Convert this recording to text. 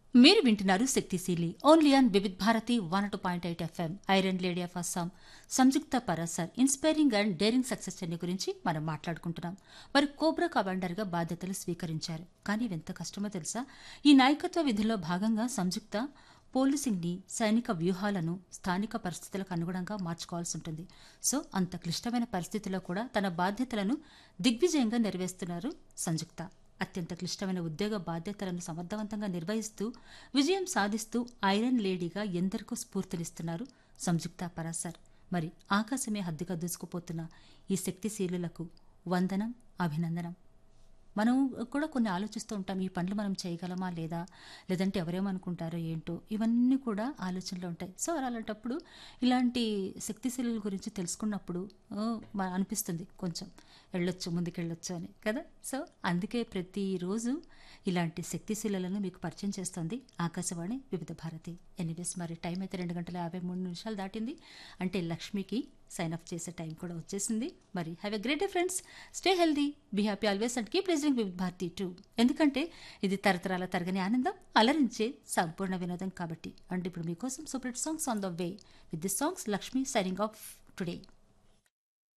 మీరు వింటున్నారు శక్తిశీలి only on Vividh Bharati one two point eight FM iron lady of Assam Sanyukta Parasar inspiring and daring success journey గురించి మనం మాట్లాడుకుంటున్నాం మరి కోబ్రా కమాండర్గా బాధ్యతలు స్వీకరించారు కానీ ఎంత కష్టమో తెలుసా ఈ నాయకత్వ విధుల్లో భాగంగా సంయుక్త పోలీసింగ్ని సైనిక వ్యూహాలను స్థానిక పరిస్థితులకు అనుగుణంగా మార్చుకోవాల్సి ఉంటుంది సో అంత క్లిష్టమైన పరిస్థితుల్లో కూడా తన బాధ్యతలను దిగ్విజయంగా నెరవేరుస్తున్నారు సంయుక్త అత్యంత క్లిష్టమైన ఉద్యోగ బాధ్యతలను సమర్థవంతంగా నిర్వహిస్తూ విజయం సాధిస్తూ ఐరన్ లేడీగా ఎందరికో స్ఫూర్తినిస్తున్నారు సంయుక్త పరాసర్ మరి ఆకాశమే హద్దుగా దూసుకుపోతున్న ఈ శక్తిశీలులకు వందనం అభినందనం మనం కూడా కొన్ని ఆలోచిస్తూ ఉంటాం ఈ పనులు మనం చేయగలమా లేదా లేదంటే ఎవరేమనుకుంటారో ఏంటో ఇవన్నీ కూడా ఆలోచనలో ఉంటాయి సో అలాంటప్పుడు ఇలాంటి శక్తిశీలుల గురించి తెలుసుకున్నప్పుడు ఓ, మ- అనిపిస్తుంది కొంచెం వెళ్ళొచ్చు ముందుకెళ్ళొచ్చు అని కదా సో అందుకే ప్రతిరోజు ఇలాంటి శక్తిశీలను మీకు పరిచయం చేస్తుంది ఆకాశవాణి వివిధ భారతి ఎనీవేస్ మరి టైం అయితే రెండు గంటల యాభై మూడు నిమిషాలు దాటింది అంటే లక్ష్మికి సైన్ అప్ చేసే టైం కూడా వచ్చేసింది మరి have a great day friends stay healthy be happy always and keep listening with Bharati too ఎందుకంటే ఇది తరతరాల తరగని ఆనందం అలరించే సంపూర్ణ వినోదం కాబట్టి అండ్ ఇప్పుడు మీకోసం super songs on the way with the songs Lakshmi signing off today